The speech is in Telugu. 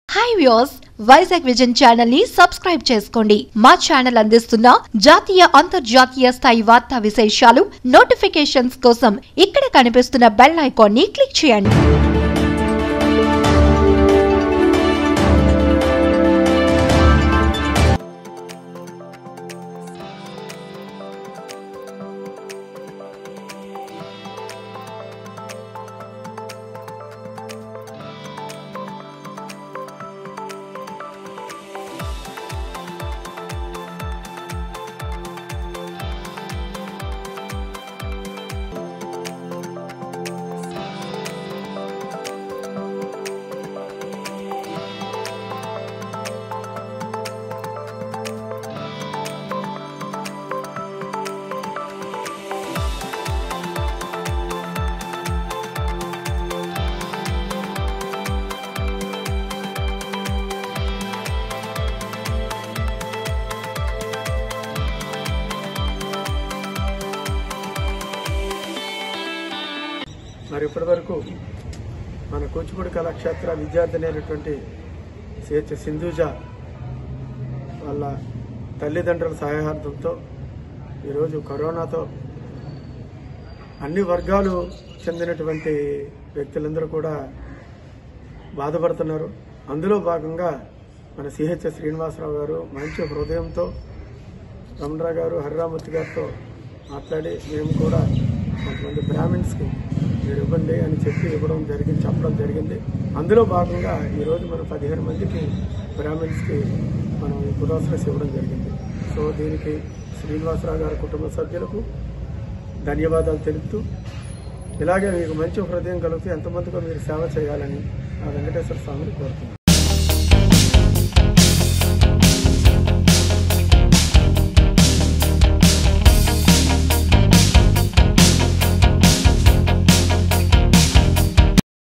hi views Vizag vision channel ని సబ్స్క్రైబ్ చేసుకోండి మా ఛానల్ అందిస్తున్న జాతీయ అంతర్జాతీయ స్థాయి వార్తా విశేషాలు నోటిఫికేషన్స్ కోసం ఇక్కడ కనిపిస్తున్న బెల్ ఐకాన్ ని క్లిక్ చేయండి మరి ఇప్పటి వరకు మన కూచిపూడి కళాక్షేత్ర విద్యార్థిని అయినటువంటి సిహెచ్ సింధుజ వాళ్ళ తల్లిదండ్రుల సహాయార్థంతో ఈరోజు కరోనాతో అన్ని వర్గాలు చెందినటువంటి వ్యక్తులందరూ కూడా బాధపడుతున్నారు అందులో భాగంగా మన సిహెచ్ శ్రీనివాసరావు గారు మంచి హృదయంతో రమణరావు గారు హరిరామూర్తి గారితో మాట్లాడి మేము కూడా కొంతమంది బ్రాహ్మిన్స్కి మీరు ఇవ్వండి అని చెప్పి ఇవ్వడం జరిగింది చెప్పడం జరిగింది అందులో భాగంగా ఈరోజు మనం పదిహేను మందికి బ్రాహ్మిన్స్కి మనం ఈ పురోసరస్ ఇవ్వడం జరిగింది సో దీనికి శ్రీనివాసరావు గారి కుటుంబ సభ్యులకు ధన్యవాదాలు తెలుపుతూ ఇలాగే మీకు మంచి హృదయం కలిగితే ఎంతమందికో మీరు సేవ చేయాలని ఆ వెంకటేశ్వర స్వామిని కోరుతున్నాను